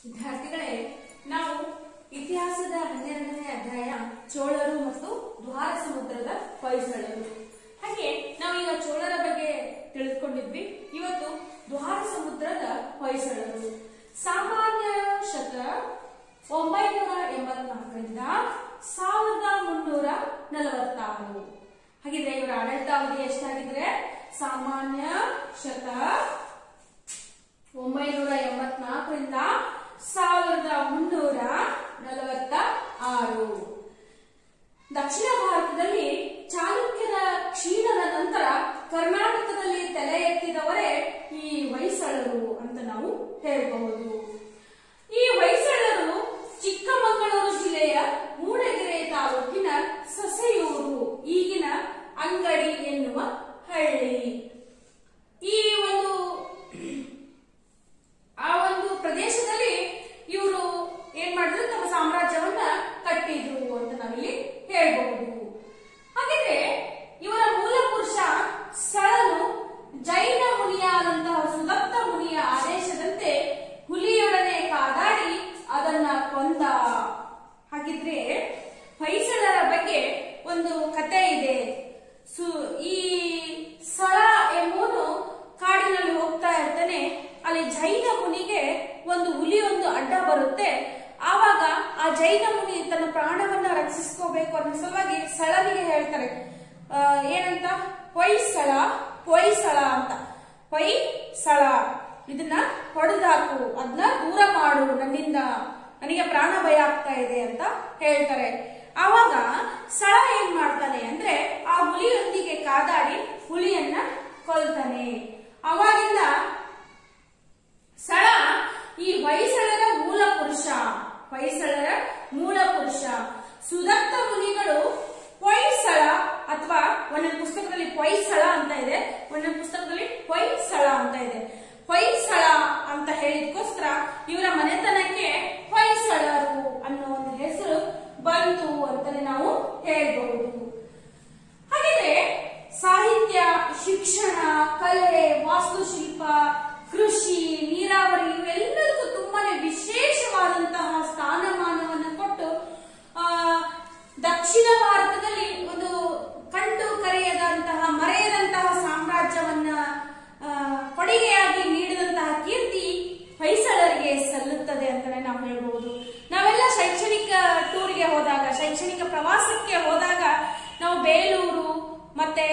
ವಿದ್ಯಾರ್ಥಿಗಳೇ ನಾವು ಇತಿಹಾಸದ ಹನ್ನೆರಡನೇ ಅಧ್ಯಾಯ ಚೋಳರು ಮತ್ತು ದ್ವಾರ ಸಮುದ್ರದ ಹೊಯ್ಸಳರು ಹಾಗೆ ನಾವೀಗ ಚೋಳರ ಬಗ್ಗೆ ತಿಳಿದುಕೊಂಡಿದ್ವಿ ಇವತ್ತು ದ್ವಾರ ಸಮುದ್ರದ ಹೊಯ್ಸಳರು ಸಾಮಾನ್ಯ ಶಕ ಒಂಬೈನೂರ ಎಂಬತ್ನಾಲ್ಕರಿಂದ ಸಾವಿರದ ಮುನ್ನೂರ ನಲವತ್ತಾರು ಹಾಗಿದ್ರೆ ಇವರ ಆಡಳಿತಾವಧಿ ಎಷ್ಟಾಗಿದ್ರೆ ಸಾಮಾನ್ಯ ಶಕ ಒಂಬೈನೂರ ಎಂಬತ್ನಾಲ್ಕರಿಂದ ಸಾವಿರದ ಮುನ್ನೂರ ನಲವತ್ತ ಆರು ದಕ್ಷಿಣ ಭಾರತದಲ್ಲಿ ಚಾಲುಕ್ಯರ ಕ್ಷೀಣದ ನಂತರ ಕರ್ನಾಟಕದಲ್ಲಿ ತಲೆ ಎತ್ತಿದವರೇ ಈ ಹೊಯ್ಸಳರು ಅಂತ ನಾವು ಹೇಳಬಹುದು ಈ ಹೊಯ್ಸಳರು ಚಿಕ್ಕಮಗಳೂರು ಜಿಲ್ಲೆಯ ಮೂಡಗೆರೆ ತಾಲೂಕಿನ ಸಸೆಯೂರು ಈಗಿನ ಅಂಗಡಿ ಎನ್ನುವ ಹಳ್ಳಿ ಈ ಒಂದು ಆ ಒಂದು ಪ್ರದೇಶದಲ್ಲಿ ಇವರು ಏನ್ ಮಾಡಿದ್ರು ತಮ್ಮ ಸಾಮ್ರಾಜ್ಯವನ್ನ ಕಟ್ಟಿದ್ರು ಅಂತ ನಾವಿಲ್ಲಿ ಹೇಳ್ಬಹುದು ಹಾಗಿದ್ರೆ ಇವರ ಮೂಲ ಪುರುಷ ಸಳನು ಜೈನ ಮುನಿಯಾದಂತಹ ಸುದತ್ತ ಮುನಿಯ ಆದೇಶದಂತೆ ಹುಲಿಯೊಡನೆ ಕಾದಾಡಿ ಅದನ್ನ ಕೊಂದ ಹಾಗಿದ್ರೆ ಹೊಯ್ಸಳರ ಬಗ್ಗೆ ಒಂದು ಕತೆ ಇದೆ ಸು ಈ ಸಳ ಎಂಬುವನು ಕಾಡಿನಲ್ಲಿ ಹೋಗ್ತಾ ಇರ್ತಾನೆ ಅಲ್ಲಿ ಜೈನ ಮುನಿಗೆ ಒಂದು ಹುಲಿ ಒಂದು ಅಡ್ಡ ಬರುತ್ತೆ ಆವಾಗ ಆ ಜೈನ ಮುನಿ ತನ್ನ ಪ್ರಾಣವನ್ನ ರಕ್ಷಿಸ್ಕೋಬೇಕು ಅನ್ನೋ ಸಲುವಾಗಿ ಸಳನಿಗೆ ಹೇಳ್ತಾರೆ ಆ, ಏನಂತ ಹೊಯ್ಸಳ ಹೊಯ್ಸಳ ಅಂತ ಹೊಯ್ಸಳ ಇದನ್ನ ಹೊಡೆದಾಕು ಅದನ್ನ ದೂರ ಮಾಡು ನನ್ನಿಂದ ನನಗೆ ಪ್ರಾಣ ಭಯ ಆಗ್ತಾ ಇದೆ ಅಂತ ಹೇಳ್ತಾರೆ ಆವಾಗ ಸಳ ಏನ್ ಮಾಡ್ತಾನೆ ಅಂದ್ರೆ ಆ ಹುಲಿಯೊಂದಿಗೆ ಕಾದಾಡಿ ಹುಲಿಯನ್ನ ಕೊಲ್ತಾನೆ ಅವಾಗಿಂದ ಸಳ ಈ ಹೊಯ್ಸಳರ ಮೂಲ ಪುರುಷ ಹೊಯ್ಸಳರ ಮೂಲ ಪುರುಷ ಸುದತ್ತ ಮುನಿಗಳು ಹೊಯ್ಸಳ ಅಥವಾ ಒಂದೊಂದು ಪುಸ್ತಕದಲ್ಲಿ ಹೊಯ್ಸಳ ಅಂತ ಇದೆ ಒಂದೊಂದು ಪುಸ್ತಕದಲ್ಲಿ ಹೊಯ್ಸಳ ಅಂತ ಇದೆ ಹೊಯ್ಸಳ ಅಂತ ಹೇಳಿದಕ್ಕೋಸ್ಕರ ಇವರ ಮನೆತನಕ್ಕೆ ಹೊಯ್ಸಳರು ಅನ್ನೋ ಒಂದು ಹೆಸರು ಬಂತು ಅಂತಾನೆ ನಾವು ಹೇಳ್ಬಹುದು ಹಾಗಿದ್ರೆ ಸಾಹಿತ್ಯ ಶಿಕ್ಷಣ ಕಲೆ ವಾಸ್ತುಶಿಲ್ಪ ಕೃಷಿ ನೀರಾವರಿ ಇವೆಲ್ಲದಕ್ಕೂ ತುಂಬಾನೇ ವಿಶೇಷವಾದಂತಹ ಸ್ಥಾನಮಾನವನ್ನು ಕೊಟ್ಟು ಆ, ದಕ್ಷಿಣ ಭಾರತದಲ್ಲಿ ಒಂದು ಕಂಡು ಕರೆಯದಂತಹ ಮರೆಯದಂತಹ ಸಾಮ್ರಾಜ್ಯವನ್ನ ಆ, ಕೊಡುಗೆಯಾಗಿ ನೀಡಿದಂತಹ ಕೀರ್ತಿ ಹೊಯ್ಸಳರಿಗೆ ಸಲ್ಲುತ್ತದೆ ಅಂತಾನೆ ನಾವು ಹೇಳ್ಬಹುದು ನಾವೆಲ್ಲ ಶೈಕ್ಷಣಿಕ ಟೂರ್ಗೆ ಹೋದಾಗ ಶೈಕ್ಷಣಿಕ ಪ್ರವಾಸಕ್ಕೆ ಹೋದಾಗ ನಾವು ಬೇಲೂರು ಮತ್ತೆ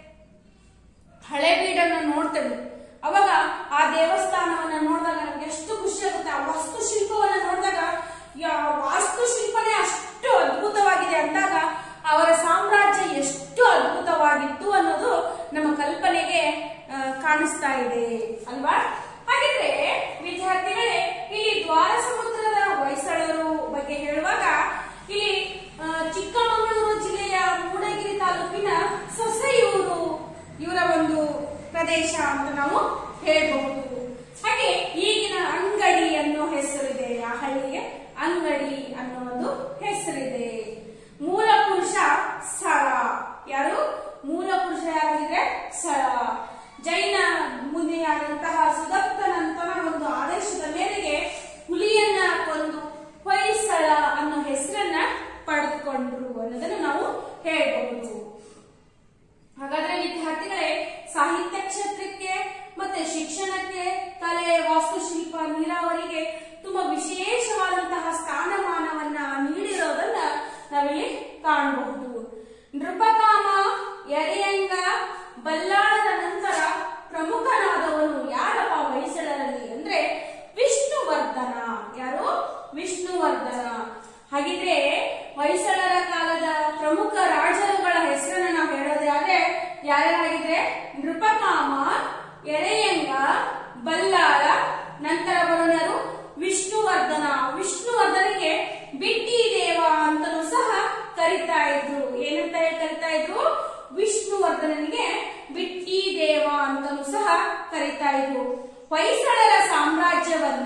ಹಳೆಬೀಡನ್ನ ನೋಡ್ತೇವೆ ಅವಾಗ ಆ ದೇವಸ್ಥಾನವನ್ನ ನೋಡಿದಾಗ ನಮ್ಗೆ ಎಷ್ಟು ಖುಷಿ ಆಗುತ್ತೆ ಆ ವಾಸ್ತುಶಿಲ್ಪವನ್ನ ನೋಡಿದಾಗ ಯಾ- ವಾಸ್ತುಶಿಲ್ಪನೇ ಅಷ್ಟು ಅದ್ಭುತವಾಗಿದೆ ಅಂದಾಗ ಅವರ ಸಾಮ್ರಾಜ್ಯ ಎಷ್ಟು ಅದ್ಭುತವಾಗಿತ್ತು ಅನ್ನೋದು ನಮ್ಮ ಕಲ್ಪನೆಗೆ ಆ, ಕಾಣಿಸ್ತಾ ಇದೆ ಅಲ್ವಾ ಹಾಗಿದ್ರೆ ವಿದ್ಯಾರ್ಥಿಗಳೇ ಇಲ್ಲಿ ದ್ವಾರ ಸಮುದ್ರದ ಹೊಯ್ಸಳರು ಬಗ್ಗೆ ಹೇಳುವಾಗ ಇಲ್ಲಿ ಆ, ಚಿಕ್ಕಮಗಳೂರು ಜಿಲ್ಲೆಯ ಮೂಡಗಿರಿ ತಾಲೂಕಿನ ಸೊಸೆಯೂರು ಇವರ ಒಂದು ಪ್ರದೇಶ ಅಂತ ನಾವು ಹೇಳಬಹುದು ಹಾಗೆ ಈಗಿನ ಅಂಗಡಿ ಅನ್ನೋ ಹೆಸರಿದೆ ಆ ಹಳ್ಳಿಗೆ ಅಂಗಡಿ ಅನ್ನೋ ಒಂದು ಹೆಸರಿದೆ ಮೂಲ ಪುರುಷ ಸಳ ಯಾರು ಮೂಲ ಪುರುಷ ಯಾರಾಗಿದ್ರೆ ಸಳ ಜೈನ ಮುನಿಯಾದಂತಹ ಸುದತ್ತನಂತನ ಒಂದು ಆದೇಶದ ಮೇರೆಗೆ ಹುಲಿಯನ್ನ ಕೊಂದು ಹೊಯ್ಸಳ ಅನ್ನೋ ಹೆಸರನ್ನ ಪಡೆದುಕೊಂಡ್ರು ಅನ್ನೋದನ್ನು ನಾವು ಹೇಳಬಹುದು ಹಾಗಾದ್ರೆ ವಿದ್ಯಾರ್ಥಿಗಳೇ ಸಾಹಿತ್ಯ ಕ್ಷೇತ್ರಕ್ಕೆ ಮತ್ತೆ ಶಿಕ್ಷಣಕ್ಕೆ ಕಲೆ ವಾಸ್ತುಶಿಲ್ಪ ನೀರಾವರಿಗೆ ತುಂಬಾ ವಿಶೇಷವಾದಂತಹ ಸ್ಥಾನಮಾನವನ್ನ ನೀಡಿರೋದನ್ನ ನಾವಿಲ್ಲಿ ಕಾಣಬಹುದು ನೃಪಕಾಮ ಎರೆಯಂಗ ಬಲ್ಲಾಳದ ನಂತರ ಪ್ರಮುಖನಾದವನು ಯಾರಪ್ಪ ಹೊಯ್ಸಳರಲ್ಲಿ ಅಂದ್ರೆ ವಿಷ್ಣುವರ್ಧನ ಯಾರು ವಿಷ್ಣುವರ್ಧನ ಹಾಗಿದ್ರೆ ಹೊಯ್ಸಳರ ಕಾಲದ ಪ್ರಮುಖ ರಾಜರುಗಳ ಹೆಸರನ್ನ ನಾವು ಹೇಳೋದೇ ಆದ್ರೆ ಯಾರ್ಯಾರಾಗಿದ್ರೆ ನೃಪಕಾಮ ಎರೆಯಂಗ ಬಲ್ಲಾಳ ನಂತರ ಬರೋಣರು ವಿಷ್ಣುವರ್ಧನ ವಿಷ್ಣುವರ್ಧನಿಗೆ ಬಿಟ್ಟಿ ದೇವ ಅಂತಲೂ ಸಹ ಕರಿತಾ ಇದ್ರು ಏನಂತ ಹೇಳಿ ಕರಿತಾ ಇದ್ರು ವಿಷ್ಣುವರ್ಧನನಿಗೆ ಬಿಟ್ಟಿ ದೇವ ಅಂತಲೂ ಸಹ ಕರಿತಾ ಇದ್ರು ಹೊಯ್ಸಳರ ಸಾಮ್ರಾಜ್ಯವನ್ನ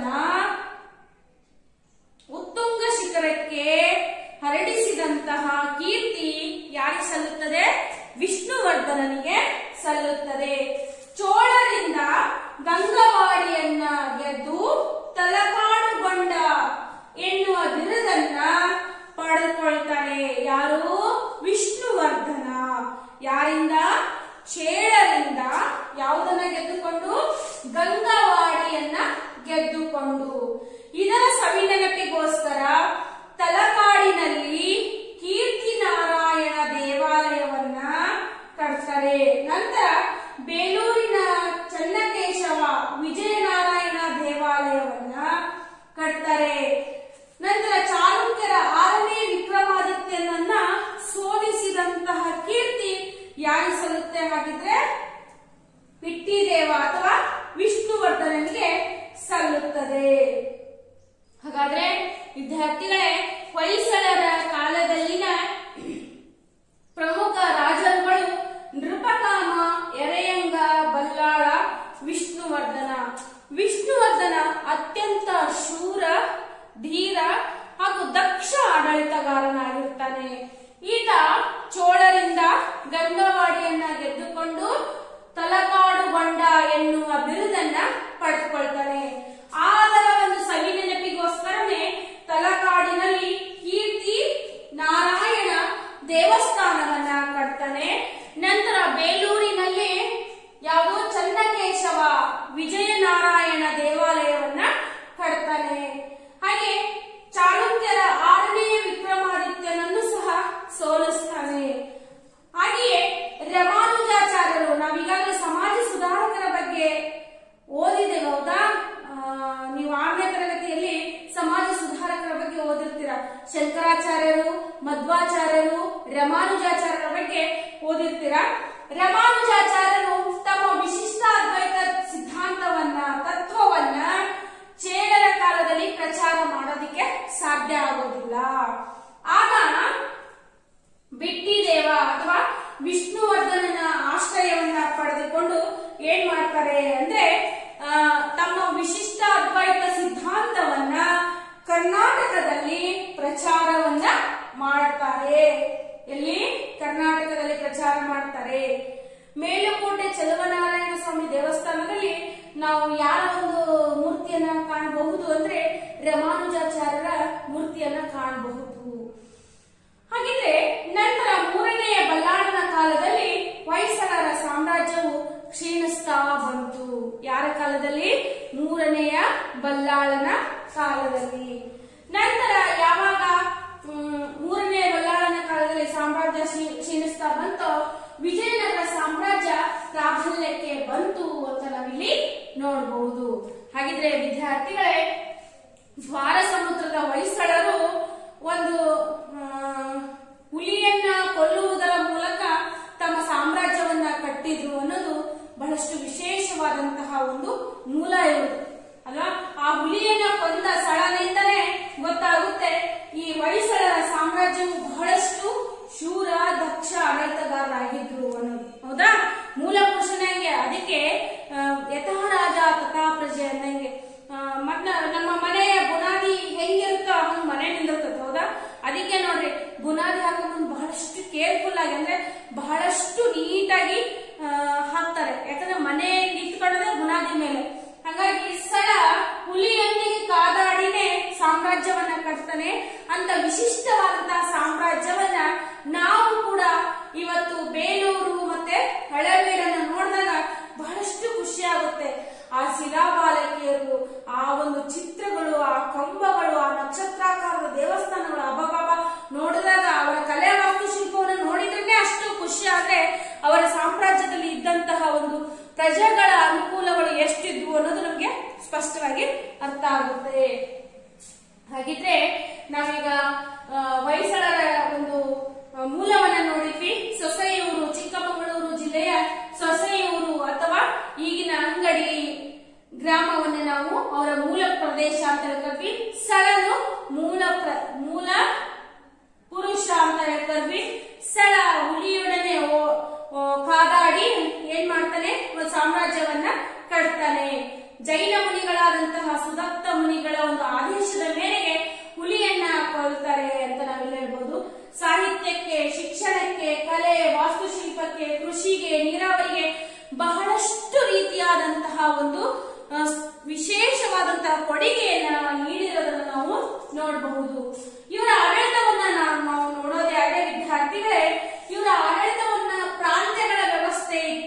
ಉತ್ತುಂಗ ಶಿಖರಕ್ಕೆ ಹರಡಿಸಿದಂತಹ ಕೀರ್ತಿ ಯಾರಿಗೆ ಸಲ್ಲುತ್ತದೆ ವಿಷ್ಣುವರ್ಧನನಿಗೆ ಸಲ್ಲುತ್ತದೆ ಚೋಳರಿಂದ ಗಂಗವಾಡಿಯನ್ನ ಗೆದ್ದು ತಲಕಾಡುಗೊಂಡ ಚೇಳರಿಂದ ಯಾವುದನ್ನ ಗೆದ್ದುಕೊಂಡು ಗಂಗವಾಡಿಯನ್ನ ಗೆದ್ದುಕೊಂಡು ಇದರ ಸವಿನೆನಪಿಗೋಸ್ಕರ ತಲಕಾಡಿನಲ್ಲಿ ಕೀರ್ತಿ ನಾರಾಯಣ ದೇವಾಲಯವನ್ನ ಕಟ್ತಾರೆ ನಂತರ ಬೇಲೂರಿನ ಚನ್ನಕೇಶವ ವಿಜಯನಾರಾಯಣ ದೇವಾಲಯವನ್ನ ಕಟ್ತಾರೆ ನಂತರ ಚಾಲುಕ್ಯರ ಆರನೇ ವಿಕ್ರಮಾದಿತ್ಯನನ್ನ ಸೋಲಿಸಿದಂತಹ ಕೀರ್ತಿ ಯಾರಿಗೆ ಸಲ್ಲುತ್ತೆ ಹಾಗಿದ್ರೆ ಪಿಟ್ಟಿದೇವ ಅಥವಾ ವಿಷ್ಣುವರ್ಧನನಿಗೆ ಸಲ್ಲುತ್ತದೆ ಹಾಗಾದ್ರೆ ವಿದ್ಯಾರ್ಥಿಗಳೇ ಹೊಯ್ಸಳರ ಕಾಲದಲ್ಲಿನ ಪ್ರಮುಖ ರಾಜರುಗಳು ನೃಪಕಾಮ ಎರೆಯಂಗ ಬಲ್ಲಾಳ ವಿಷ್ಣುವರ್ಧನ ವಿಷ್ಣುವರ್ಧನ ಅತ್ಯಂತ ಶೂರ ಧೀರ ಹಾಗೂ ದಕ್ಷ ಆಡಳಿತಗಾರನಾಗಿರ್ತಾನೆ ಈತ ಚೋಳರಿಂದ ಗಂಗವಾಡಿಯನ್ನ ಗೆದ್ದುಕೊಂಡು ತಲಕಾಡು ಬಂಡ ಎನ್ನುವ ಬಿರುದನ್ನ ಪಡೆದುಕೊಳ್ತಾನೆ ಅದರ ಒಂದು ಸವಿ ನೆನಪಿಗೋಸ್ಕರನೇ ತಲಕಾಡಿನಲ್ಲಿ ಕೀರ್ತಿ ನಾರಾಯಣ ದೇವಸ್ಥಾನವನ್ನ ಕಟ್ತಾನೆ ನಂತರ ಬೇಲೂರಿನಲ್ಲಿ ಯಾವುದೋ ಚನ್ನಕೇಶವ ವಿಜಯನಾರಾಯಣ ದೇವಾಲಯವನ್ನ ಕಟ್ತಾನೆ ಹಾಗೆ ಚಾಲುಕ್ಯರ ಆರನೇ ವಿಕ್ರಮಾದಿತ್ಯನನ್ನು ಸಹ ಸೋಲಿಸ್ತಾನೆ ಹಾಗೆಯೇ ರಮಾನುಜಾಚಾರ್ಯರು ನಾವೀಗಾಗಲೇ ಸಮಾಜ ಸುಧಾರಕರ ಬಗ್ಗೆ ಓದಿದ್ದೇವೆ ಹೌದಾ ಆ, ನೀವು ಆರನೇ ತರಗತಿಯಲ್ಲಿ ಸಮಾಜ ಸುಧಾರಕರ ಬಗ್ಗೆ ಓದಿರ್ತೀರ ಶಂಕರಾಚಾರ್ಯರು ಮಧ್ವಾಚಾರ್ಯರು ರಮಾನುಜಾಚಾರ್ಯರ ಬಗ್ಗೆ ಓದಿರ್ತೀರ ರಮಾನುಜಾಚಾರ್ಯರು ತಮ್ಮ ವಿಶಿಷ್ಟ ಅದ್ವೈತ ಸಿದ್ಧಾಂತವನ್ನ ತತ್ವವನ್ನ ಚೇಳರ ಕಾಲದಲ್ಲಿ ಪ್ರಚಾರ ಮಾಡೋದಿಕ್ಕೆ ಸಾಧ್ಯ ಆಗೋದಿಲ್ಲ ಆಗ ಬಿಟ್ಟಿದೇವ ಅಥವಾ ವಿಷ್ಣುವರ್ಧನನ ಆಶ್ರಯವನ್ನ ಪಡೆದುಕೊಂಡು ಏನ್ ಮಾಡ್ತಾರೆ ಅಂದ್ರೆ ಆ, ತಮ್ಮ ವಿಶಿಷ್ಟ ಅದ್ವೈತ ಸಿದ್ಧಾಂತವನ್ನ ಕರ್ನಾಟಕದಲ್ಲಿ ಪ್ರಚಾರವನ್ನ ಮಾಡ್ತಾರೆ ಎಲ್ಲಿ ಕರ್ನಾಟಕದಲ್ಲಿ ಪ್ರಚಾರ ಮಾಡ್ತಾರೆ ಮೇಲುಕೋಟೆ ಚಲುವನಾರಾಯಣ ಸ್ವಾಮಿ ದೇವಸ್ಥಾನದಲ್ಲಿ ನಾವು ಯಾರ ಒಂದು ಮೂರ್ತಿಯನ್ನ ಕಾಣಬಹುದು ಅಂದ್ರೆ ರಮಾನುಜಾಚಾರ್ಯರ ಮೂರ್ತಿಯನ್ನ ಕಾಣಬಹುದು ಹಾಗಿದ್ರೆ ನಂತರ ಮೂರನೆಯ ಬಲ್ಲಾಳನ ಕಾಲದಲ್ಲಿ ಹೊಯ್ಸಳರ ಸಾಮ್ರಾಜ್ಯವು ಕ್ಷೀಣಿಸ್ತಾ ಬಂತು ಯಾರ ಕಾಲದಲ್ಲಿ ಮೂರನೆಯ ಬಲ್ಲಾಳನ ಕಾಲದಲ್ಲಿ ನಂತರ ಯಾವಾಗ ಮ್, ಮೂರನೆಯ ಬಲ್ಲಾಳನ ಕಾಲದಲ್ಲಿ ಸಾಮ್ರಾಜ್ಯ ಕ್ಷೀ- ಕ್ಷೀಣಿಸ್ತಾ ಬಂತೋ ವಿಜಯನಗರ ಸಾಮ್ರಾಜ್ಯ ಪ್ರಾಬಲ್ಯಕ್ಕೆ ಬಂತು ಅಂತ ನಾವಿಲ್ಲಿ ನೋಡಬಹುದು ಹಾಗಿದ್ರೆ ವಿದ್ಯಾರ್ಥಿಗಳೇ ದ್ವಾರ ಸಮುದ್ರದ ಹೊಯ್ಸಳರು ಒಂದು ಆ, ಹುಲಿಯನ್ನ ಕೊಲ್ಲುವುದರ ಮೂಲಕ ತಮ್ಮ ಸಾಮ್ರಾಜ್ಯವನ್ನ ಕಟ್ಟಿದ್ರು ಅನ್ನೋದು ಬಹಳಷ್ಟು ವಿಶೇಷವಾದಂತಹ ಒಂದು ಮೂಲ ಇರುವುದು ಅಲ್ವಾ ಆ ಹುಲಿಯನ್ನ ಕೊಂದ ಸ್ಥಳದಿಂದನೇ ಗೊತ್ತಾಗುತ್ತೆ ಈ ಹೊಯ್ಸಳರ ಸಾಮ್ರಾಜ್ಯವು ಬಹಳಷ್ಟು ಶೂರ ದಕ್ಷ ಆಡಳಿತಗಾರರಾಗಿದ್ರು ಅನ್ನೋದು ಹೌದಾ ಮೂಲ ಪುರುಷನಿಗೆ ಅದಕ್ಕೆ ಆ, ಯಥಾ ರಾಜ ತಥಾ ಪ್ರಜೆ ಅನ್ನಂಗೆ ಆ, ಮತ್ತ ನಮ್ಮ ಮನೆಯ ಬುನಾದಿ ಹೆಂಗಿರುತ್ತೋ ಹಂಗ ಮನೆ ನಿಂದಿರ್ತದೆ ಹೌದಾ ಅದಕ್ಕೆ ನೋಡ್ರಿ ಬುನಾದಿ ಹಾಕೋದು ಬಹಳಷ್ಟು ಕೇರ್ಫುಲ್ ಆಗಿ ಅಂದ್ರೆ ಬಹಳಷ್ಟು ನೀಟಾಗಿ ಆ, ಹಾಕ್ತಾರೆ ಯಾಕಂದ್ರೆ ಮನೆ ನಿಂತ್ಕೊಳ್ಳೋದೇ ಬುನಾದಿ ಮೇಲೆ ಹಾಗಾಗಿ ಸ್ಥಳ ಹುಲಿಯೊಂದಿಗೆ ಕಾದಾಡಿನೇ ಸಾಮ್ರಾಜ್ಯವನ್ನ ಕಟ್ತಾನೆ ಅಂತ ವಿಶಿಷ್ಟವಾದಂತಹ ಸಾಮ್ರಾಜ್ಯವನ್ನ ನಾವು ಕೂಡ ಇವತ್ತು ಬೇಲೂರು ಮತ್ತೆ ಹಳೆಬೀಡನ್ನ ನೋಡಿದಾಗ ಬಹಳಷ್ಟು ಖುಷಿ ಆಗುತ್ತೆ ಆ ಶಿಲಾಬಾಲಕಿಯರು ಆ ಒಂದು ಚಿತ್ರಗಳು ಆ ಕಂಬಗಳು ಆ ನಕ್ಷತ್ರಾಕಾರದ ದೇವಸ್ಥಾನಗಳು ಅಬ್ಬಬ್ಬ ನೋಡಿದಾಗ ಅವರ ಕಲೆ ವಾಸ್ತುಶಿಲ್ಪವನ್ನು ನೋಡಿದ್ರೆ ಅಷ್ಟು ಖುಷಿ ಆದ್ರೆ ಅವರ ಸಾಮ್ರಾಜ್ಯದಲ್ಲಿ ಇದ್ದಂತಹ ಒಂದು ಪ್ರಜೆಗಳ ಅನುಕೂಲಗಳು ಎಷ್ಟಿದ್ವು ಅನ್ನೋದು ನಮ್ಗೆ ಸ್ಪಷ್ಟವಾಗಿ ಅರ್ಥ ಆಗುತ್ತೆ ಹಾಗಿದ್ರೆ ನಾವೀಗ ಆ, ಹೊಯ್ಸಳರ ಒಂದು ಆ, ಮೂಲವನ್ನ ನೋಡಿದ್ವಿ ಸೊಸೆಯೂರು ಚಿಕ್ಕಮಗಳೂರು ಜಿಲ್ಲೆಯ ಸೊಸೆಯೂರು ಅಥವಾ ಈಗಿನ ಅಂಗಡಿ ಗ್ರಾಮವನ್ನ ನಾವು ಅವರ ಮೂಲ ಪ್ರದೇಶ ಅಂತ ಹೇಳ್ಕೊಳ್ವಿ ಸ್ಥಳನು ಮೂಲ ಪ್ರ- ಮೂಲ ಪುರುಷ ಅಂತ ಹೇಳ್ಕೊಳ್ವಿ ಸ್ಥಳ ಹುಲಿಯೊಡನೆ ಓ- ಓ ಕಾದಾಡಿ ಏನ್ ಮಾಡ್ತಾನೆ ಒಂದು ಸಾಮ್ರಾಜ್ಯವನ್ನ ಕಟ್ತಾನೆ ಜೈನ ಮುನಿಗಳಾದಂತಹ ಸುದತ್ತ ಮುನಿಗಳ ಒಂದು ಆದೇಶದ ಮೇರೆಗೆ ಹುಲಿಯನ್ನ ಕೊಲ್ತಾರೆ ಅಂತ ನಾವೆಲ್ಲ ಹೇಳ್ಬೋದು ಸಾಹಿತ್ಯಕ್ಕೆ ಶಿಕ್ಷಣಕ್ಕೆ ಕಲೆ ವಾಸ್ತುಶಿಲ್ಪಕ್ಕೆ ಕೃಷಿಗೆ ನೀರಾವರಿಗೆ ಬಹಳಷ್ಟು ರೀತಿಯಾದಂತಹ ಒಂದು ಆ, ವಿಶೇಷವಾದಂತಹ ಕೊಡುಗೆಯನ್ನ ನೀಡಿರೋದನ್ನ ನಾವು ನೋಡಬಹುದು ಇವರ ಆಡಳಿತವನ್ನ ನಾವು ನಾವು ನೋಡೋದೇ ಆದ್ರೆ ವಿದ್ಯಾರ್ಥಿಗಳೇ ಇವರ ಆಡಳಿತವನ್ನ ಪ್ರಾಂತ್ಯಗಳ ವ್ಯವಸ್ಥೆ ಇತ್ತು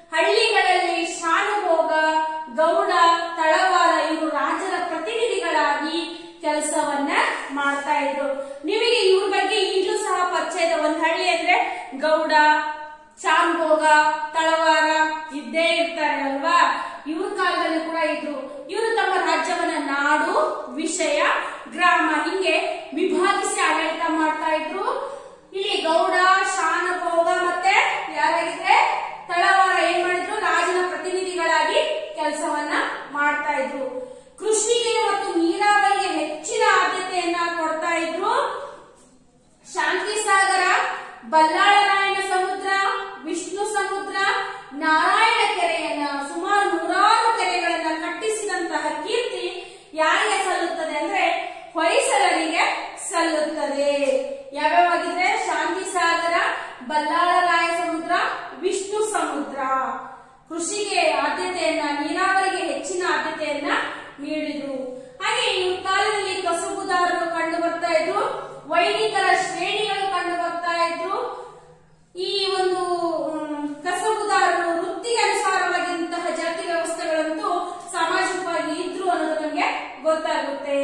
ಹಳ್ಳಿಗಳಲ್ಲಿ ಶಾನುಭೋಗ ಗೌಡ ತಳವಾರ ಇವರು ರಾಜರ ಪ್ರತಿನಿಧಿಗಳಾಗಿ ಕೆಲಸವನ್ನ ಮಾಡ್ತಾ ಇದ್ರು ನಿಮಗೆ ಇವ್ರ ಬಗ್ಗೆ ಈಗಲೂ ಸಹ ಪರಿಚಯ ಇದೆ ಒಂದ್ ಹಳ್ಳಿ ಅಂದ್ರೆ ಗೌಡ ಶಾನುಭೋಗ ತಳವಾರ ಇದ್ದೇ ಇರ್ತಾರೆ ಅಲ್ವಾ ಇವ್ರ ಕಾಲದಲ್ಲಿ ಕೂಡ ಇದ್ರು ಇವರು ತಮ್ಮ ರಾಜ್ಯವನ್ನ ನಾಡು ವಿಷಯ ಗ್ರಾಮ ಹಿಂಗೆ ವಿಭಾಗಿಸಿ ಆಡಳಿತ ಮಾಡ್ತಾ ಇದ್ರು ಇಲ್ಲಿ ಗೌಡ ಶಾನಭೋಗ ಮತ್ತೆ ಯಾರಾಗಿದ್ರೆ ತಳವಾರ ಏನ್ ಮಾಡಿದ್ರು ರಾಜನ ಪ್ರತಿನಿಧಿಗಳಾಗಿ ಕೆಲಸವನ್ನ ಮಾಡ್ತಾ ಇದ್ರು ಕೃಷಿಗೆ ಮತ್ತು ನೀರಾವರಿಗೆ ಹೆಚ್ಚಿನ ಆದ್ಯತೆಯನ್ನ ಕೊಡ್ತಾ ಇದ್ರು ಶಾಂತಿ ಸಾಗರ ಬಲ್ಲಾಳರಾಯಣ ಸಮುದ್ರ ವಿಷ್ಣು ಸಮುದ್ರ ನಾರಾಯಣ ಕೆರೆಯನ್ನ ಸುಮಾರು ನೂರಾರು ಕೆರೆಗಳನ್ನ ಕಟ್ಟಿಸಿದಂತಹ ಕೀರ್ತಿ ಯಾರಿಗೆ ಸಲ್ಲುತ್ತದೆ ಅಂದ್ರೆ ಹೊಯ್ಸಳರಿಗೆ ಸಲ್ಲುತ್ತದೆ ಯಾವ್ಯಾವಾಗಿದ್ರೆ ಶಾಂತಿ ಸಾಗರ ಬಲ್ಲಾಳರಾಯ ಸಮುದ್ರ ವಿಷ್ಣು ಸಮುದ್ರ ಕೃಷಿಗೆ ಆದ್ಯತೆಯನ್ನ ನೀರಾವರಿಗೆ ಹೆಚ್ಚಿನ ಆದ್ಯತೆಯನ್ನ ನೀಡಿದ್ರು ಹಾಗೆ ಈ ಕಾಲದಲ್ಲಿ ಕಸುಬುದಾರರು ಕಂಡು ಬರ್ತಾ ಇದ್ರು ವೈದಿಕರ ಶ್ರೇಣಿಗಳು ಕಂಡು ಬರ್ತಾ ಇದ್ರು ಈ ಒಂದು ಮ್, ಕಸಬುದಾರರು ವೃತ್ತಿಗೆ ಅನುಸಾರವಾಗಿದ್ದಂತಹ ಜಾತಿ ವ್ಯವಸ್ಥೆಗಳಂತೂ ಸಾಮಾಜಿಕವಾಗಿ ಇದ್ರು ಅನ್ನೋದು ನಮಗೆ ಗೊತ್ತಾಗುತ್ತೆ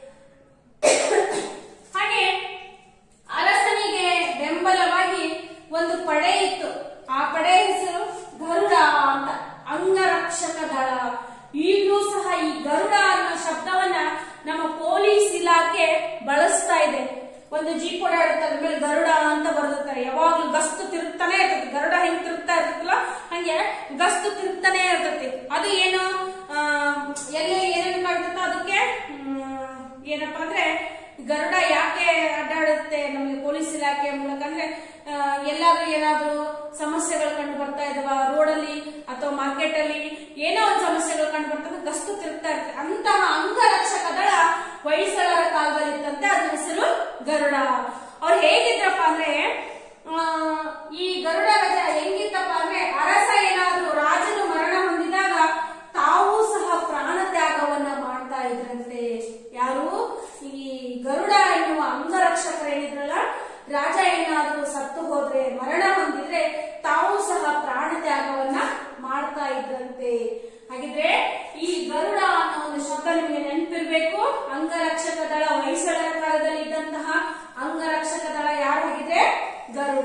ಹಾಗೆ ಅರಸನಿಗೆ ಬೆಂಬಲವಾಗಿ ಒಂದು ಪಡೆ ಇತ್ತು ಆ ಪಡೆ ಹೆಸರು ಗರುಡ ಅಂತ ಅಂಗರಕ್ಷಕ ದಳ ಈಗಲೂ ಸಹ ಈ ಗರುಡ ಅನ್ನೋ ಶಬ್ದವನ್ನ ನಮ್ಮ ಪೊಲೀಸ್ ಇಲಾಖೆ ಬಳಸ್ತಾ ಇದೆ ಒಂದು ಜೀಪ್ ಓಡಾಡುತ್ತೆ ಅದ್ರ ಮೇಲೆ ಗರುಡ ಅಂತ ಬರೆದಿರ್ತಾರೆ ಯಾವಾಗ್ಲೂ ಗಸ್ತು ತಿರುಗ್ತಾನೆ ಇರ್ತದೆ ಗರುಡ ಹೆಂಗ್ ತಿರುಗ್ತಾ ಇರ್ತದಲ್ಲ ಹಂಗೆ ಗಸ್ತು ತಿರುಗ್ತಾನೆ ಇರ್ತೈತಿ ಅದು ಏನು ಆ, ಎಲ್ಲಿ ಏನೇನು ಕಾಣ್ತೈತೋ ಅದಕ್ಕೆ ಹ್ಮ್, ಏನಪ್ಪಾ ಅಂದ್ರೆ ಗರುಡ ಯಾಕೆ ಅಡ್ಡಾಡುತ್ತೆ ನಮಗೆ ಪೊಲೀಸ್ ಇಲಾಖೆ ಮೂಲಕ ಅಂದ್ರೆ ಆ, ಎಲ್ಲಾದ್ರೂ ಏನಾದ್ರೂ ಸಮಸ್ಯೆಗಳು ಕಂಡು ಬರ್ತಾ ಇದಾವ ರೋಡಲ್ಲಿ ಅಥವಾ ಮಾರ್ಕೆಟ್ ಅಲ್ಲಿ ಏನೋ ಒಂದು ಸಮಸ್ಯೆಗಳು ಕಂಡು ಬರ್ತದೆ ಗಸ್ತು ತಿರುಗ್ತಾ ಇರುತ್ತೆ ಅಂತಹ ಅಂಗರಕ್ಷಕ ದಳ ಹೊಯ್ಸಳರ ಕಾಲದಲ್ಲಿ ಇತ್ತಂತೆ ಅದ್ರ ಹೆಸರು ಗರುಡ ಅವ್ರು ಹೇಗಿದ್ರಪ್ಪ ಅಂದ್ರೆ ಆ, ಈ ಗರುಡ ಗಜ ಹೆಂಗಿತ್ತಪ್ಪ ಅಂದ್ರೆ ಅರಸ ಏನಾದ್ರೂ ರಾಜನು ಮರಣ ಹೊಂದಿದಾಗ ತಾವೂ ಸಹ ಪ್ರಾಣ ತ್ಯಾಗವನ್ನ ಮಾಡ್ತಾ ಇದ್ರಂತೆ ಯಾರು ಈ ಗರುಡ ಎನ್ನುವ ಅಂಗರಕ್ಷಕರು ಏನಿದ್ರಲ್ಲ ರಾಜ ಏನಾದ್ರೂ ಸತ್ತು ಹೋದ್ರೆ ಮರಣ ಹೊಂದಿದ್ರೆ ತಾವೂ ಸಹ ಪ್ರಾಣ ತ್ಯಾಗವನ್ನ ಮಾಡ್ತಾ ಇದ್ರಂತೆ ಹಾಗಿದ್ರೆ ಈ ಗರುಡ ಅನ್ನೋ ಒಂದು ಶಬ್ದ ನಿಮಗೆ ನೆನಪಿರ್ಬೇಕು ಅಂಗರಕ್ಷಕ ದಳ ಹೊಯ್ಸಳರ ಕಾಲದಲ್ಲಿ ಇದ್ದಂತಹ ಅಂಗರಕ್ಷಕ ದಳ ಯಾರು ಹಾಗಿದ್ರೆ ಗರುಡ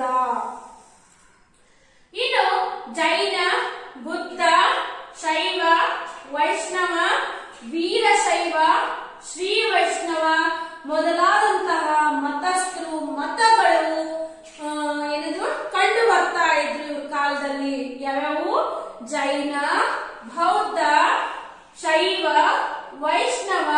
ಇನ್ನು ಜೈನ ಬುದ್ಧ ಶೈವ ವೈಷ್ಣವ ವೀರಶೈವ ಶ್ರೀ ವೈಷ್ಣವ ಮೊದಲಾದಂತಹ ಮತಸ್ಥರು ಮತಗಳು ಆ, ಏನಿದ್ರು ಕಂಡು ಬರ್ತಾ ಇದ್ರು ಇವ್ರ ಕಾಲದಲ್ಲಿ ಯಾವ್ಯಾವು ಜೈನ ಬೌದ್ಧ ಶೈವ ವೈಷ್ಣವ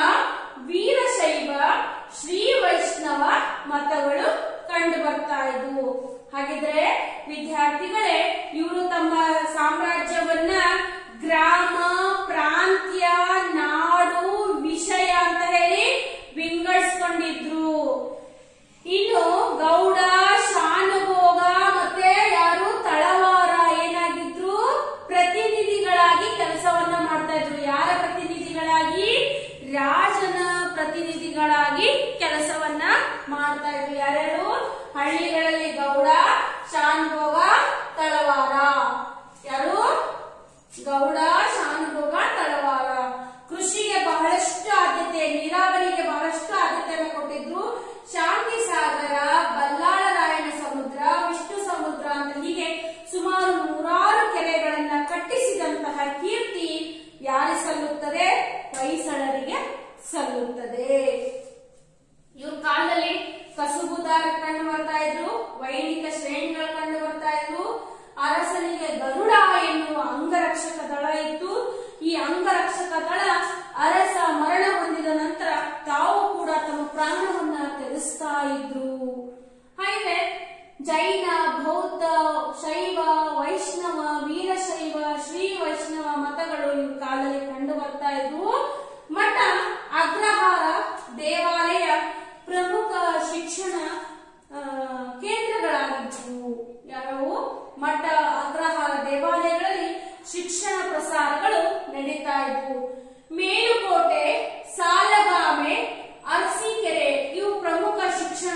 ವೀರಶೈವ ಶ್ರೀ ವೈಷ್ಣವ ಮತಗಳು ಕಂಡು ಬರ್ತಾ ಇದ್ವು ಹಾಗಿದ್ರೆ ವಿದ್ಯಾರ್ಥಿಗಳೇ ಇವರು ತಮ್ಮ ಸಾಮ್ರಾಜ್ಯವನ್ನ ಗ್ರಾಮ ಪ್ರಾಂತ್ಯ ನಾಡು ವಿಷಯ ಅಂತ ಹೇಳಿ ವಿಂಗಡಿಸ್ಕೊಂಡಿದ್ರು ಇನ್ನು ಗೌಡ ಶಾನುಭೋಗ ಮತ್ತೆ ಯಾರು ತಳವಾರ ಏನಾಗಿದ್ರು ಪ್ರತಿನಿಧಿಗಳಾಗಿ ಕೆಲಸವನ್ನ ಮಾಡ್ತಾ ಇದ್ರು ಯಾರ ಪ್ರತಿನಿಧಿಗಳಾಗಿ ರಾಜನ ಪ್ರತಿನಿಧಿಗಳಾಗಿ ಕೆಲಸವನ್ನ ಮಾಡ್ತಾ ಇದ್ರು ಯಾರ್ಯಾರು ಹಳ್ಳಿಗಳಲ್ಲಿ ಗೌಡ ಶಾನುಭೋಗ ತಳವಾರ ಯಾರು ಗೌಡ ಶಾನುಭೋಗ ತಳವಾರ ಕೃಷಿಗೆ ಬಹಳಷ್ಟು ಆದ್ಯತೆ ನೀರಾವರಿಗೆ ಬಹಳಷ್ಟು ಆದ್ಯತೆಯನ್ನು ಕೊಟ್ಟಿದ್ರು ಶಾಂತಿ ಸಾಗರ ಬಲ್ಲಾಳರಾಯಣ ಸಮುದ್ರ ವಿಷ್ಣು ಸಮುದ್ರ ಅಂತ ಹೀಗೆ ಸುಮಾರು ನೂರಾರು ಕೆರೆಗಳನ್ನ ಕಟ್ಟಿಸಿದಂತಹ ಕೀರ್ತಿ ಯಾರಿಗೆ ಸಲ್ಲುತ್ತದೆ ಹೊಯ್ಸಳರಿಗೆ ಸಲ್ಲುತ್ತದೆ ಇವ್ರ ಕಾಲದಲ್ಲಿ ಕಸುಬುದಾರ ಕಂಡು ಬರ್ತಾ ಇದ್ರು ವೈದಿಕ ಶ್ರೇಣಿಗಳು ಕಂಡು ಬರ್ತಾ ಇದ್ವು ಅರಸನಿಗೆ ಗರುಡ ಎನ್ನುವ ಅಂಗರಕ್ಷಕ ದಳ ಇತ್ತು ಈ ಅಂಗರಕ್ಷಕ ದಳ ಅರಸ ಮರಣ ಹೊಂದಿದ ನಂತರ ತಾವು ಕೂಡ ತಮ್ಮ ಪ್ರಾಣವನ್ನ ತ್ಯಜಿಸ್ತಾ ಇದ್ರು ಹಾಗೆ ಜೈನ ಬೌದ್ಧ ಶೈವ ವೈಷ್ಣವ ವೀರಶೈವ ಶ್ರೀ ವೈಷ್ಣವ ಮತಗಳು ಇವ್ರ ಕಾಲದಲ್ಲಿ ಕಂಡು ಬರ್ತಾ ಇದ್ವು ಮಠ ಅಗ್ರಹಾರ ದೇವಾಲಯ ಪ್ರಮುಖ ಶಿಕ್ಷಣ ಆ, ಕೇಂದ್ರಗಳಾಗಿದ್ದವು ಯಾವ್ಯಾವು ಮಠ ಅಗ್ರಹಾರ ದೇವಾಲಯಗಳಲ್ಲಿ ಶಿಕ್ಷಣ ಪ್ರಸಾರಗಳು ನಡೀತಾ ಇದ್ವು ಮೇಲುಕೋಟೆ ಸಾಲಗಾಮೆ ಅರಸೀಕೆರೆ ಇವು ಪ್ರಮುಖ ಶಿಕ್ಷಣ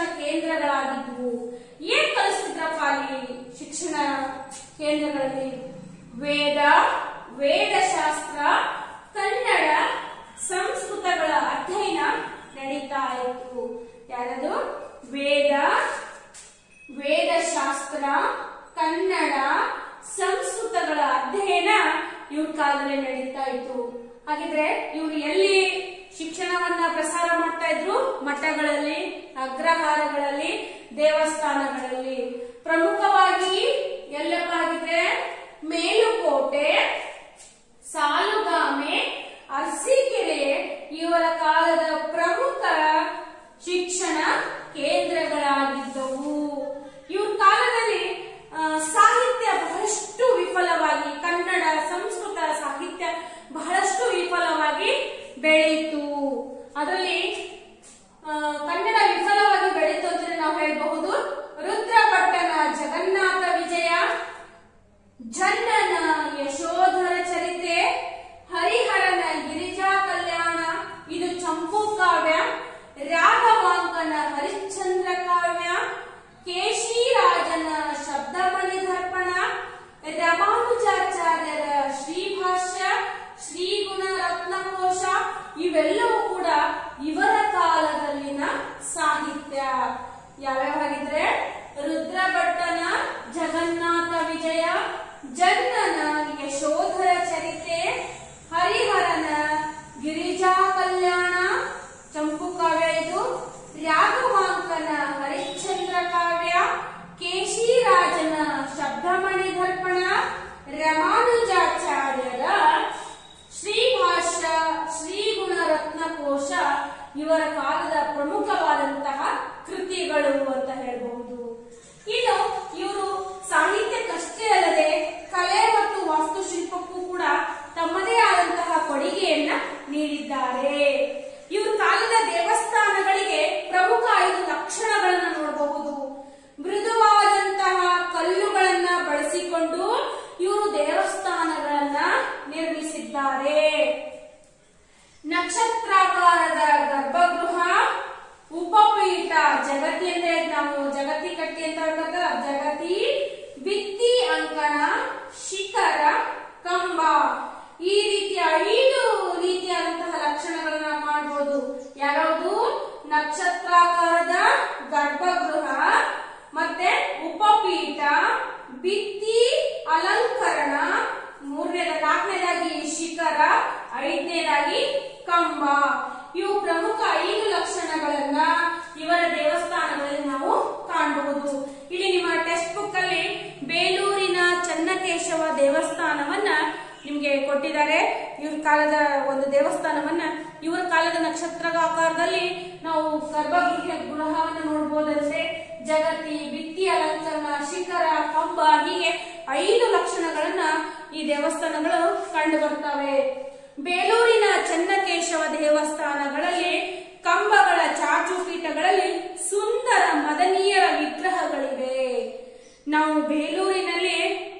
ಕೇಂದ್ರಗಳಾಗಿದ್ವು ಏನ್ ಕಲಿಸ್ತಿದ್ರಪ್ಪ ಅಲ್ಲಿ ಶಿಕ್ಷಣ ಕೇಂದ್ರಗಳಲ್ಲಿ ವೇದ ವೇದಶಾಸ್ತ್ರ ಕನ್ನಡ ಸಂಸ್ಕೃತಗಳ ಅಧ್ಯಯನ ನಡೀತಾ ಇತ್ತು ಯಾರದು ವೇದ ವೇದಶಾಸ್ತ್ರ ಕನ್ನಡ ಸಂಸ್ಕೃತಗಳ ಅಧ್ಯಯನ ಇವ್ರ ಕಾಲದಲ್ಲಿ ನಡೀತಾ ಇತ್ತು ಹಾಗಿದ್ರೆ ಇವ್ರು ಎಲ್ಲಿ ಶಿಕ್ಷಣವನ್ನ ಪ್ರಸಾರ ಮಾಡ್ತಾ ಇದ್ರು ಮಠಗಳಲ್ಲಿ ಅಗ್ರಹಾರಗಳಲ್ಲಿ ದೇವಸ್ಥಾನಗಳಲ್ಲಿ ಪ್ರಮುಖವಾಗಿ ಎಲ್ಲಪ್ಪ ಆಗಿದ್ರೆ ಮೇಲುಕೋಟೆ ಸಾಲುಗಾಮೆ ಅರಸೀಕೆರೆ ಇವರ ಕಾಲದ ಪ್ರಮುಖ ಶಿಕ್ಷಣ ಕೇಂದ್ರಗಳಾಗಿದ್ದವು ಇವ್ರ ಕಾಲದಲ್ಲಿ ಆ, ಸಾಹಿತ್ಯ ಬಹಳಷ್ಟು ವಿಫಲವಾಗಿ ಕನ್ನಡ ಸಂಸ್ಕೃತ ಸಾಹಿತ್ಯ ಬಹಳಷ್ಟು ವಿಫಲವಾಗಿ ಬೆಳೆಯಿತು ಅದರಲ್ಲಿ ಆ, ಕನ್ನಡ ವಿಫಲವಾಗಿ ಬೆಳೀತು ಅಂದ್ರೆ ನಾವು ಹೇಳಬಹುದು ರುದ್ರಭಟ್ಟನ ಜಗನ್ನಾಥ ವಿಜಯ ಜನ್ನನ ಯಶೋಧರ ಚರಿತೆ ಹರಿಹರನ ಗಿರಿಜಾ ಕಲ್ಯಾಣ ಇದು ಚಂಪು ಕಾವ್ಯ ರಾಘವಾಂಕನ ಹರಿಶ್ಚಂದ್ರ ಕಾವ್ಯ ಕೇಶಿರಾಜನ ಶಬ್ದಮಣಿ ದರ್ಪಣ ರಾಮಾನುಜಾಚಾರ್ಯರ ಶ್ರೀಭಾಷ್ಯ ಶ್ರೀಗುಣ ರತ್ನಕೋಶ ಇವೆಲ್ಲವೂ ಕೂಡ ಇವರ ಕಾಲದಲ್ಲಿನ ಸಾಹಿತ್ಯ ಯಾವ್ಯಾವಾಗಿದ್ರೆ ರುದ್ರಭಟ್ಟನ ಜಗನ್ನಾಥ ವಿಜಯ ಜನ್ನನ ಯಶೋಧರ ಚರಿತೆ ಹರಿಹರನ ಗಿರಿಜಾ ಕಲ್ಯಾಣ ಚಂಪು ಕಾವ್ಯ ಇದು ರಾಘವಾಂಕನ ಹರಿಶ್ಚಂದ್ರ ಕಾವ್ಯ ಕೇಶಿರಾಜನ ಶಬ್ದಮಣಿ ದರ್ಪಣ ರಾಮಾನುಜಾಚಾರ್ಯರ ಶ್ರೀಭಾಷ್ಯ ಶ್ರೀಗುಣ ರತ್ನಕೋಶ ಇವರ ಕಾಲದ ಪ್ರಮುಖವಾದಂತಹ ಕೃತಿಗಳು ಅಂತ ಹೇಳಬಹುದು ಇನ್ನು ಇವರು ಸಾಹಿತ್ಯಕ್ಕಷ್ಟೇ ಅಲ್ಲದೆ ಕಲೆ ಮತ್ತು ವಾಸ್ತುಶಿಲ್ಪಕ್ಕೂ ಕೂಡ ತಮ್ಮದೇ ಆದಂತಹ ಕೊಡುಗೆಯನ್ನ ನೀಡಿದ್ದಾರೆ ಇವ್ರ ಕಾಲದ ದೇವಸ್ಥಾನಗಳಿಗೆ ಪ್ರಮುಖ ಐದು ಲಕ್ಷಣಗಳನ್ನ ನೋಡಬಹುದು ಮೃದುವಾದಂತಹ ಕಲ್ಲುಗಳನ್ನ ಬಳಸಿಕೊಂಡು ಇವರು ದೇವಸ್ಥಾನಗಳನ್ನ ನಿರ್ಮಿಸಿದ್ದಾರೆ ನಕ್ಷತ್ರಾಕಾರದ ಗರ್ಭಗೃಹ ಉಪಪೀಠ ಜಗತಿ ಅಂದ್ರೆ ನಾವು ಜಗತಿ ಕಟ್ಟಿ ಅಂತ ಹೇಳ್ಕೊತ ಜಗತಿ ಭಿತ್ತಿ ಅಂಕಣ ಶಿಖರ ಕಂಬ ಈ ರೀತಿಯ ಐದು ರೀತಿಯಾದಂತಹ ಲಕ್ಷಣಗಳನ್ನ ಕಾಣಬಹುದು ಯಾವ್ಯಾವುದು ನಕ್ಷತ್ರಾಕಾರದ ಗರ್ಭಗೃಹ ಮತ್ತೆ ಉಪಪೀಠ ಭಿತ್ತಿ ಅಲಂಕರಣ ಮೂರನೇದ ನಾಲ್ಕನೇದಾಗಿ ಶಿಖರ ಐದನೇದಾಗಿ ಕಂಬ ಇವು ಪ್ರಮುಖ ಐದು ಲಕ್ಷಣಗಳನ್ನ ಇವರ ದೇವಸ್ಥಾನಗಳಲ್ಲಿ ನಾವು ಕಾಣಬಹುದು ಇಲ್ಲಿ ನಿಮ್ಮ ಟೆಕ್ಸ್ಟ್ ಬುಕ್ ಅಲ್ಲಿ ಬೇಲೂರಿನ ಚನ್ನಕೇಶವ ದೇವಸ್ಥಾನವನ್ನ ನಿಮ್ಗೆ ಕೊಟ್ಟಿದ್ದಾರೆ ಇವ್ರ ಕಾಲದ ಒಂದು ದೇವಸ್ಥಾನವನ್ನ ಇವರ ಕಾಲದ ನಕ್ಷತ್ರ ಆಕಾರದಲ್ಲಿ ನಾವು ಗರ್ಭಗೃಹ ಗೃಹವನ್ನು ನೋಡಬಹುದಂತೆ ಜಗತಿ ಭಿತ್ತಿ ಅಲಂಕರಣ ಶಿಖರ ಕಂಬ ಹೀಗೆ ಐದು ಲಕ್ಷಣಗಳನ್ನ ಈ ದೇವಸ್ಥಾನಗಳು ಕಂಡು ಬರ್ತವೆ ಬೇಲೂರಿನ ಚನ್ನಕೇಶವ ದೇವಸ್ಥಾನಗಳಲ್ಲಿ ಕಂಬಗಳ ಚಾಚುಪೀಠಗಳಲ್ಲಿ ಸುಂದರ ಮದನೀಯರ ವಿಗ್ರಹಗಳಿವೆ ನಾವು ಬೇಲೂರಿನಲ್ಲಿ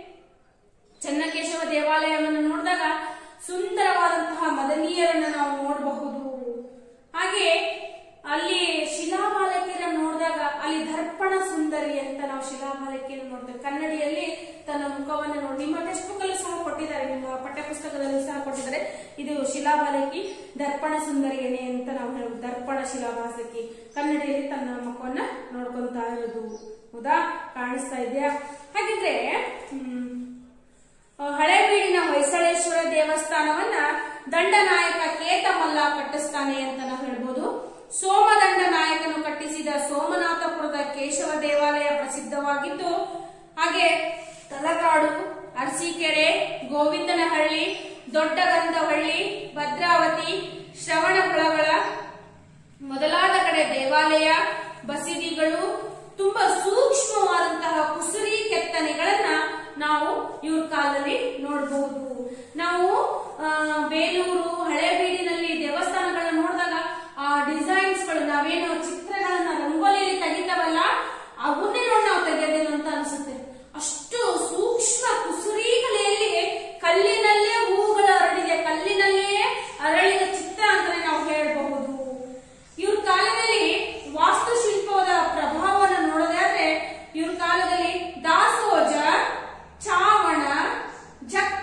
ಚನ್ನಕೇಶವ ದೇವಾಲಯವನ್ನು ನೋಡಿದಾಗ ಸುಂದರವಾದಂತಹ ಮದನೀಯರನ್ನ ನಾವು ನೋಡಬಹುದು ಹಾಗೆ ಅಲ್ಲಿ ಶಿಲಾಬಾಲಕಿಯರನ್ನು ನೋಡಿದಾಗ ಅಲ್ಲಿ ದರ್ಪಣ ಸುಂದರಿ ಅಂತ ನಾವು ಶಿಲಾಬಾಲಕಿಯನ್ನು ನೋಡ್ತೇವೆ ಕನ್ನಡಿಯಲ್ಲಿ ತನ್ನ ಮುಖವನ್ನು ನೋಡಿ ನಿಮ್ಮ ಟೆಕ್ಸ್ಟ್ ಬುಕ್ ಅಲ್ಲೂ ಸಹ ಕೊಟ್ಟಿದ್ದಾರೆ ನಿಮ್ಮ ಪಠ್ಯಪುಸ್ತಕದಲ್ಲೂ ಸಹ ಕೊಟ್ಟಿದ್ದಾರೆ ಇದು ಶಿಲಾಬಾಲಕಿ ದರ್ಪಣ ಸುಂದರಿಯನೇ ಅಂತ ನಾವು ಹೇಳೋದು ದರ್ಪಣ ಶಿಲಾಬಾಲಕಿ ಕನ್ನಡಿಯಲ್ಲಿ ತನ್ನ ಮುಖವನ್ನ ನೋಡ್ಕೊಂತಾ ಇರೋದು ಹೌದಾ ಕಾಣಿಸ್ತಾ ಇದೆಯಾ ಹಾಗಿದ್ರೆ ಹ್ಮ್ ಆ, ಹಳೇಬೀಡಿನ ಹೊಯ್ಸಳೇಶ್ವರ ದೇವಸ್ಥಾನವನ್ನ ದಂಡನಾಯಕ ಕೇತಮಲ್ಲ ಕಟ್ಟಿಸ್ತಾನೆ ಅಂತ ನಾವು ಹೇಳ್ಬೋದು ಸೋಮದಂಡ ನಾಯಕನು ಕಟ್ಟಿಸಿದ ಸೋಮನಾಥಪುರದ ಕೇಶವ ದೇವಾಲಯ ಪ್ರಸಿದ್ಧವಾಗಿದ್ದು ಹಾಗೆ ತಲಕಾಡು ಅರಸೀಕೆರೆ ಗೋವಿಂದನಹಳ್ಳಿ ದೊಡ್ಡಗಂಧಹಳ್ಳಿ ಭದ್ರಾವತಿ ಶ್ರವಣಬೆಳಗೊಳ ಮೊದಲಾದ ಕಡೆ ದೇವಾಲಯ ಬಸಿದಿಗಳು ತುಂಬಾ ಸೂಕ್ಷ್ಮವಾದಂತಹ ಕುಸುರಿ ಕೆತ್ತನೆಗಳನ್ನ ನಾವು ಇವ್ರ ಕಾಲದಲ್ಲಿ ನೋಡಬಹುದು ನಾವು ಆ, ಬೇಲೂರು ಹಳೇಬೀಡಿನಲ್ಲಿ ದೇವಸ್ಥಾನಗಳನ್ನ ನೋಡಿದಾಗ ಆ ಡಿಸೈನ್ಸ್ ಗಳು ನಾವೇನು ಚಿತ್ರಗಳನ್ನ ರಂಗೋಲಿಯಲ್ಲಿ ತೆಗಿತಾವಲ್ಲ ಅವನ್ನೇ ನೋಡಿ ನಾವು ತೆಗೆಯೋದೇನು ಅಂತ ಅನ್ಸುತ್ತೆ ಅಷ್ಟು ಸೂಕ್ಷ್ಮ ಕುಸುರಿ ಕಲೆಯಲ್ಲಿ ಕಲ್ಲಿನಲ್ಲೇ ಹೂಗಳು ಅರಳಿದೆ ಕಲ್ಲಿನಲ್ಲೇ ಅರಳಿದ ಚಿತ್ರ ಅಂತಾನೆ ನಾವು ಹೇಳಬಹುದು ಇವ್ರ ಕಾಲದಲ್ಲಿ ವಾಸ್ತುಶಿಲ್ಪದ ಪ್ರಭಾವವನ್ನು ನೋಡೋದಾದ್ರೆ ಇವ್ರ ಕಾಲದಲ್ಲಿ ದಾಸೋಜ ಚಾವಣ ಜಕ್ಕ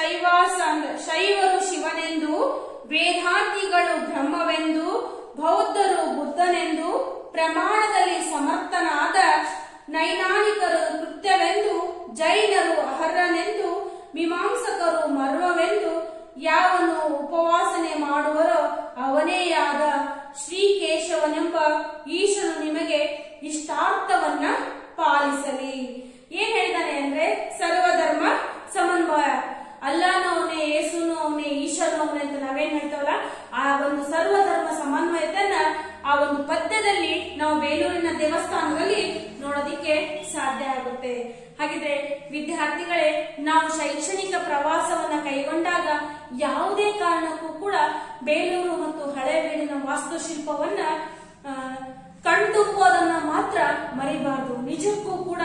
ಶೈವಾಸ ಅಂದ್ರೆ ಶೈವರು ಶಿವನೆಂದು ವೇದಾಂತಿಗಳು ಬ್ರಹ್ಮವೆಂದು ಬೌದ್ಧರು ಬುದ್ಧನೆಂದು ಪ್ರಮಾಣದಲ್ಲಿ ಸಮರ್ಥನಾದ ನೈನಾನಿಕರು ಕೃತ್ಯವೆಂದು ಜೈನರು ಅರ್ಹನೆಂದು ಮೀಮಾಂಸಕರು ಮರ್ಮವೆಂದು ಯಾವನು ಉಪವಾಸನೆ ಮಾಡುವರೋ ಅವನೇಯಾದ ಶ್ರೀಕೇಶವನೆಂಬ ಈಶನು ನಿಮಗೆ ಇಷ್ಟಾರ್ಥವನ್ನ ಪಾಲಿಸಲಿ ಏನ್ ಹೇಳಿದಾನೆ ಅಂದ್ರೆ ಸರ್ವಧರ್ಮ ಸಮನ್ವಯ ಅಲ್ಲಾನು ಅವನೇ ಯೇಸುನು ಅವನೇ ಈಶನು ಅವನೇ ಅಂತ ನಾವೇನ್ ಹೇಳ್ತೇವಲ್ಲ ಆ ಒಂದು ಸರ್ವಧರ್ಮ ಸಮನ್ವಯತೆಯನ್ನ ಆ ಒಂದು ಪದ್ಯದಲ್ಲಿ ನಾವು ಬೇಲೂರಿನ ದೇವಸ್ಥಾನದಲ್ಲಿ ನೋಡೋದಿಕ್ಕೆ ಸಾಧ್ಯ ಆಗುತ್ತೆ ಹಾಗಿದ್ರೆ ವಿದ್ಯಾರ್ಥಿಗಳೇ ನಾವು ಶೈಕ್ಷಣಿಕ ಪ್ರವಾಸವನ್ನ ಕೈಗೊಂಡಾಗ ಯಾವುದೇ ಕಾರಣಕ್ಕೂ ಕೂಡ ಬೇಲೂರು ಮತ್ತು ಹಳೇಬೀಡಿನ ವಾಸ್ತುಶಿಲ್ಪವನ್ನ ಆ, ಕಣ್ತುಂಬೋದನ್ನ ಮಾತ್ರ ಮರಿಬಾರದು ನಿಜಕ್ಕೂ ಕೂಡ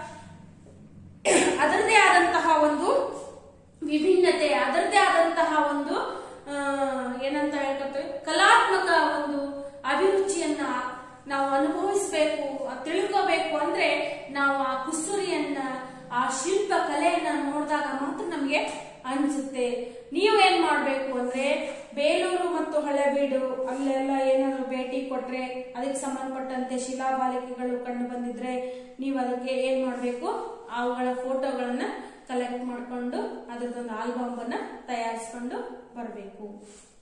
ಅದರದೇ ಆದಂತಹ ಒಂದು ವಿಭಿನ್ನತೆ ಅದರದೇ ಆದಂತಹ ಒಂದು ಆ, ಏನಂತ ಹೇಳ್ಕೊತೇವೆ ಕಲಾತ್ಮಕ ಒಂದು ಅಭಿರುಚಿಯನ್ನ ನಾವು ಅನುಭವಿಸಬೇಕು ತಿಳ್ಕೋಬೇಕು ಅಂದ್ರೆ ನಾವು ಆ ಕುಸುರಿಯನ್ನ ಆ ಶಿಲ್ಪ ಕಲೆಯನ್ನ ನೋಡಿದಾಗ ಮಾತ್ರ ನಮ್ಗೆ ಅನ್ಸುತ್ತೆ ನೀವು ಏನ್ ಮಾಡ್ಬೇಕು ಅಂದ್ರೆ ಬೇಲೂರು ಮತ್ತು ಹಳೆಬೀಡು ಅಲ್ಲೆಲ್ಲ ಏನಾದ್ರು ಭೇಟಿ ಕೊಟ್ರೆ ಅದಕ್ಕೆ ಸಂಬಂಧಪಟ್ಟಂತೆ ಶಿಲಾಬಾಲಿಕೆಗಳು ಕಂಡು ಬಂದಿದ್ರೆ ನೀವು ಅದಕ್ಕೆ ಏನ್ ಮಾಡ್ಬೇಕು ಅವುಗಳ ಫೋಟೋಗಳನ್ನ ಕಲೆಕ್ಟ್ ಮಾಡ್ಕೊಂಡು ಅದ್ರದ್ದೊಂದು ಆಲ್ಬಮ್ ಅನ್ನ ತಯಾರಿಸ್ಕೊಂಡು ಬರಬೇಕು